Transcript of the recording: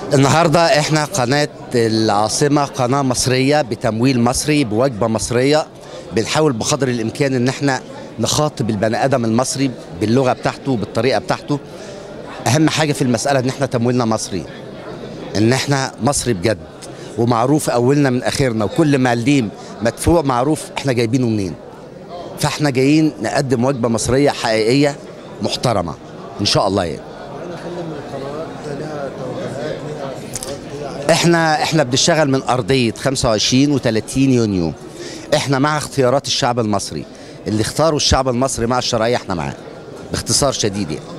النهارده احنا قناه العاصمه قناه مصريه بتمويل مصري بوجبه مصريه بنحاول بقدر الامكان ان احنا نخاطب البني ادم المصري باللغه بتاعته بالطريقه بتاعته اهم حاجه في المساله ان احنا تمويلنا مصري ان احنا مصري بجد ومعروف اولنا من اخرنا وكل معلم مدفوع معروف احنا جايبينه منين فاحنا جايين نقدم وجبه مصريه حقيقيه محترمه ان شاء الله يعني احنا احنا بنشتغل من ارضيه 25 و30 يونيو احنا مع اختيارات الشعب المصري اللي اختاروا الشعب المصري مع الشرعيه احنا معاه باختصار شديد يعني